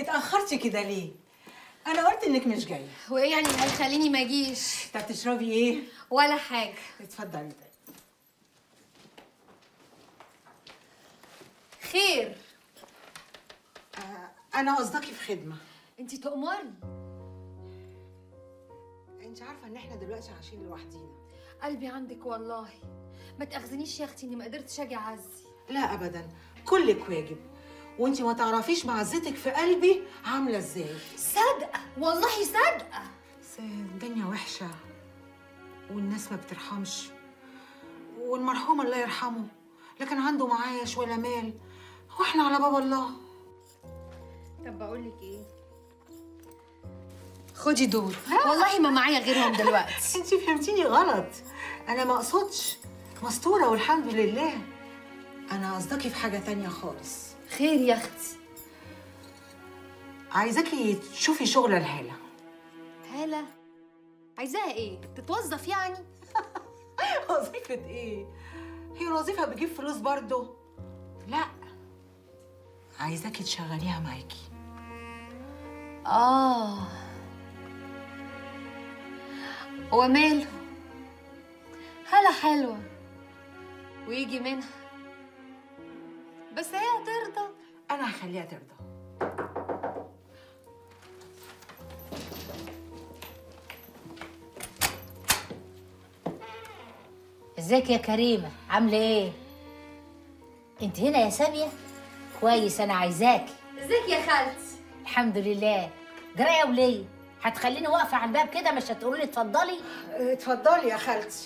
اتاخرتي كده ليه انا قلت انك مش جايه وايه يعني اللي هيخليني ما اجيش طب تشربي ايه ولا حاجه اتفضلي طيب خير آه، انا قصدكي في خدمه انت تؤمري انت عارفه ان احنا دلوقتي عايشين لوحدينا قلبي عندك والله ما تاخذنيش يا اختي اني ما قدرتش اجي اعزي لا ابدا كلك واجب وانت ما تعرفيش معزتك في قلبي عامله ازاي صادقه والله صادقه بس الدنيا وحشه والناس ما بترحمش والمرحوم الله يرحمه لا كان عنده معايش ولا مال واحنا على باب الله طب بقول لك ايه خدي دول والله ما معايا غيرهم دلوقتي انت فهمتيني غلط انا ما اقصدش مستوره والحمد لله انا قصدكي في حاجه تانية خالص خير يا اختي عايزاكي تشوفي شغله لهاله هاله عايزاها ايه تتوظف يعني وظيفه ايه هي الوظيفه بتجيب فلوس برضه لا عايزاكي تشغليها معاكي اه وماله هلا حلوة ويجي منها بس هي هترضى انا هخليها ترضى ازيك يا كريمه عامله ايه انت هنا يا ساميه كويس انا عايزاكي ازيك يا خالتي الحمد لله جرى يا وليه هتخليني واقفه على الباب كده مش هتقولي لي اتفضلي اتفضلي يا خالتي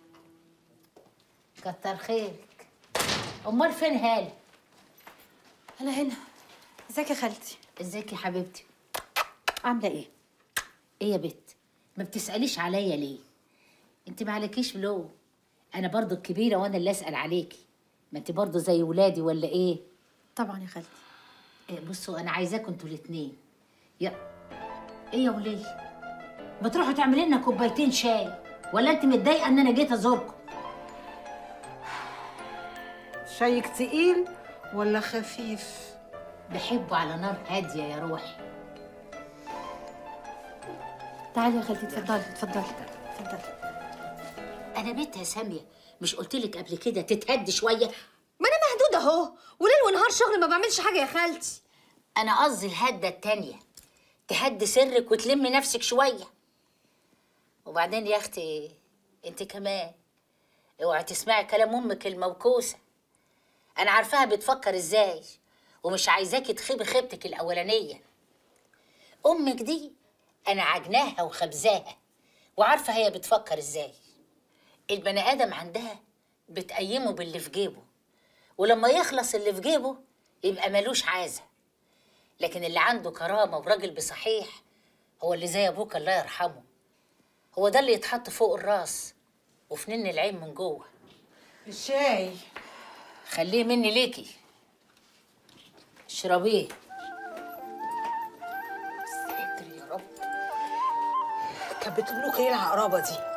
كتر خيرك امال فين هاله انا هنا ازيك يا خالتي ازيك يا حبيبتي عاملة ايه ايه يا بت ما بتساليش عليا ليه انت ما عليكيش بلو انا برضو الكبيره وانا اللي اسال عليكي ما انت برضو زي ولادي ولا ايه طبعا يا خالتي إيه، بصوا انا عايزاكم انتوا الاتنين يا ايه يا وليه ما تروحوا تعملي لنا كوبايتين شاي ولا انت متضايقه ان انا جيت ازوركم شايك تقيل ولا خفيف بحبه على نار هاديه يا روحي تعالي يا خالتي اتفضلي اتفضلي اتفضلي انا بنت يا ساميه مش قلت لك قبل كده تتهدي شويه ما انا مهدودة اهو وليل ونهار شغل ما بعملش حاجة يا خالتي انا قصدي الهده التانيه تهدي سرك وتلمي نفسك شويه وبعدين يا اختي انت كمان اوعي تسمعي كلام امك الموكوسه انا عارفاها بتفكر ازاي ومش عايزاكي تخيبي خيبتك الاولانيه امك دي انا عجناها وخبزاها وعارفه هي بتفكر ازاي البني ادم عندها بتقيمه باللي في جيبه ولما يخلص اللي في جيبه يبقى ملوش عازه لكن اللي عنده كرامة وراجل بصحيح هو اللي زي أبوك الله يرحمه هو ده اللي يتحط فوق الراس وفي العين من جوه الشاي خليه مني ليكي اشربيه ساتر يا رب كانت بتقول لك ايه العقربه دي